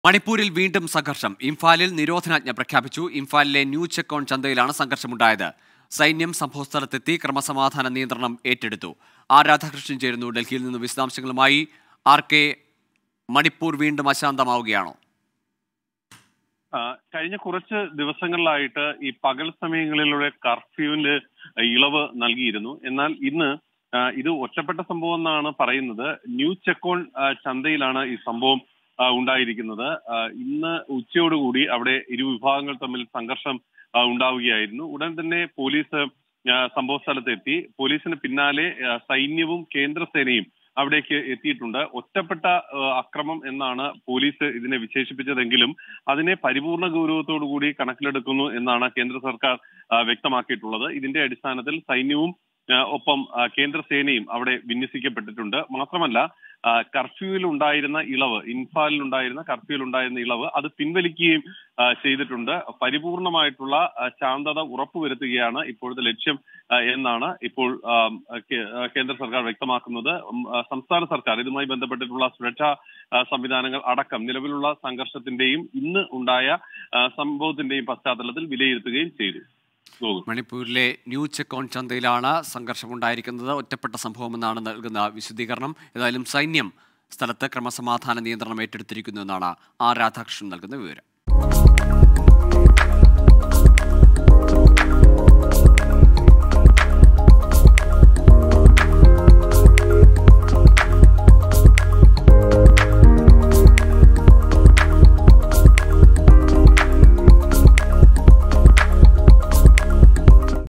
മണിപ്പൂരിൽ വീണ്ടും സംഘർഷം ഇംഫാലിൽ നിരോധനാജ്ഞ പ്രഖ്യാപിച്ചു ഇംഫാലിലെ ന്യൂ ചെക്കോൺ ചന്തയിലാണ് സംഘർഷമുണ്ടായത് സൈന്യം സംഭവസ്ഥലത്തെത്തി ക്രമസമാധാന നിയന്ത്രണം ഏറ്റെടുത്തു ആർ രാധാകൃഷ്ണൻ ചേരുന്നു ഡൽഹിയിൽ നിന്ന് വിശദാംശങ്ങളുമായി ആർ കെ മണിപ്പൂർ വീണ്ടും അശാന്തമാവുകയാണോ ആ, കഴിഞ്ഞ കുറച്ച് ദിവസങ്ങളിലായിട്ട് ഈ പകൽ സമയങ്ങളിലുള്ള കർഫ്യൂവിന് ഇളവ് നൽകിയിരുന്നു എന്നാൽ ഇന്ന് ആ, ഇത് ഒറ്റപ്പെട്ട സംഭവം എന്നാണ് പറയുന്നത് ന്യൂ ചെക്കോൺ ആ, ചന്തയിലാണ് ഈ സംഭവം ആ, ഉണ്ടായിരിക്കുന്നത് ആ, ഇന്ന് ഉച്ചയോടുകൂടി അവിടെ ഇരു വിഭാഗങ്ങൾ തമ്മിൽ സംഘർഷം ആ, ഉണ്ടാവുകയായിരുന്നു ഉടൻ തന്നെ പോലീസ് ആ, സംഭവ സ്ഥലത്തെത്തി പോലീസിന് പിന്നാലെ ആ, സൈന്യവും കേന്ദ്രസേനയും അവിടേക്ക് എത്തിയിട്ടുണ്ട് ഒറ്റപ്പെട്ട ആ, അക്രമം എന്നാണ് പോലീസ് ഇതിനെ വിശേഷിപ്പിച്ചതെങ്കിലും അതിനെ പരിപൂർണ ഗൗരവത്തോടു കൂടി കണക്കിലെടുക്കുന്നു എന്നാണ് കേന്ദ്ര സർക്കാർ ആ, വ്യക്തമാക്കിയിട്ടുള്ളത് ഇതിന്റെ അടിസ്ഥാനത്തിൽ സൈന്യവും ആ, ഒപ്പം ആ, കേന്ദ്ര സേനയും അവിടെ വിന്യസിക്കപ്പെട്ടിട്ടുണ്ട് മാത്രമല്ല ആ, കർഫ്യൂവിൽ ഉണ്ടായിരുന്ന ഇളവ് ഇൻഫാലിൽ ഉണ്ടായിരുന്ന കർഫ്യൂവിൽ ഉണ്ടായിരുന്ന ഇളവ് അത് പിൻവലിക്കുകയും ആ, ചെയ്തിട്ടുണ്ട് പരിപൂർണമായിട്ടുള്ള ആ, ശാന്തത ഉറപ്പുവരുത്തുകയാണ് ഇപ്പോഴത്തെ ലക്ഷ്യം ആ, എന്നാണ് ഇപ്പോൾ ആ, കേ- ആ, കേന്ദ്ര സർക്കാർ വ്യക്തമാക്കുന്നത് ഉം, ആ, സംസ്ഥാന സർക്കാർ ഇതുമായി ബന്ധപ്പെട്ടിട്ടുള്ള സുരക്ഷാ ആ, സംവിധാനങ്ങൾ അടക്കം നിലവിലുള്ള സംഘർഷത്തിന്റെയും ഇന്ന് ഉണ്ടായ ആ, സംഭവത്തിന്റെയും പശ്ചാത്തലത്തിൽ വിലയിരുത്തുകയും ചെയ്തു ഗോകുൽ മണിപ്പൂരിലെ ന്യൂ ചെക്കോൺ ചന്തയിലാണ് സംഘർഷമുണ്ടായിരിക്കുന്നത് ഒറ്റപ്പെട്ട സംഭവമെന്നാണ് നൽകുന്ന വിശദീകരണം ഏതായാലും സൈന്യം സ്ഥലത്ത് ക്രമസമാധാന നിയന്ത്രണം ഏറ്റെടുത്തിരിക്കുന്നു എന്നാണ് ആർ രാധാകൃഷ്ണൻ നൽകുന്ന വിവരം